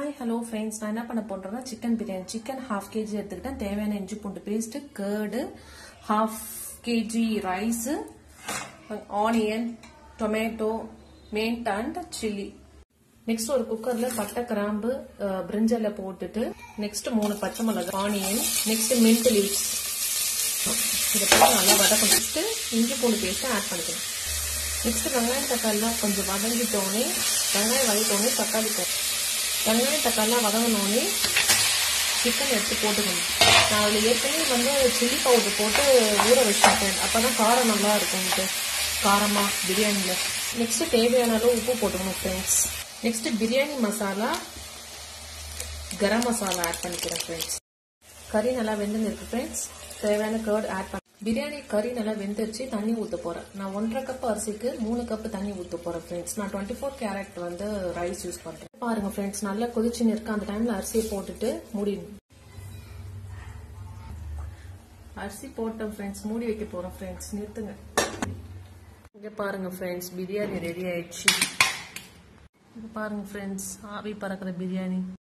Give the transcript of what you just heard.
hi hello friends நான் என்ன பண்ண போட்டேன்னா chicken biryani chicken half KG எடுத்துக்கிட்டேன் தேவையான இஞ்சி பூண்டு paste curd half KG rice onion tomato mint and chilli next ஒரு குக்கர்ல பட்டை கிராம்பு அஹ், பிரிஞ்சல்ல போட்டுட்டு நெக்ஸ்ட் மூணு பச்சை மிளகாய் ஆனியன் நெக்ஸ்ட் மின்ட் லீவ்ஸ் இதை போட்டு நல்லா வதக்கணும் நெக்ஸ்ட் இஞ்சி பூண்டு பேஸ்ட் ஆட் பண்ணிக்கணும் நெக்ஸ்ட் வெங்காயம் தக்காளிலாம் கொஞ்சம் வதங்கிட்டோன்னே வெங்காயம் வதக்கிட்டோன்னே தக்காளி போ வெங்காயம் தக்காளிலாம் வதங்கினோடனே சிக்கன் எடுத்து போட்டுக்கணும் நான் அதில் ஏற்கனவே வந்து சில்லி பவுடர் போட்டு ஊற வச்சுருக்கேன் அப்போ தான் காரம் நல்லா இருக்கும்ட்டு காரமாக பிரியாணியில் நெக்ஸ்ட் தேவையான அளவு உப்பு போட்டுக்கணும் friends next biryani masala garam masala add பண்ணிக்கிறேன் ஃப்ரெண்ட்ஸ் கறி நல்லா வெந்துன்னு இருக்கு ஃப்ரெண்ட்ஸ் தேவையான கர்ட் ஆட் பண்ண பிரியாணி கறி நல்லா வெந்துருச்சு தண்ணி ஊற்ற போறேன் நான் ஒன்றரை கப் அரிசிக்கு மூணு கப் தண்ணி ஊற்ற போறேன் ஃப்ரெண்ட்ஸ் நான் டுவெண்ட்டி ஃபோர் கேரட் வந்து ரைஸ் யூஸ் பண்றேன் பாருங்க ஃப்ரெண்ட்ஸ் நல்லா கொதிச்சுன்னு இருக்கு அந்த டைம்ல அரிசியை போட்டுட்டு மூடிடணும் அரிசி போட்டேன் ஃப்ரெண்ட்ஸ் மூடி வைக்க போறோம் ஃப்ரெண்ட்ஸ் நிறுத்துங்க இங்க பாருங்க ஃப்ரெண்ட்ஸ் பிரியாணி ரெடி ஆயிடுச்சு இங்க பாருங்க ஃப்ரெண்ட்ஸ் ஆவி பறக்கிற பிரியாணி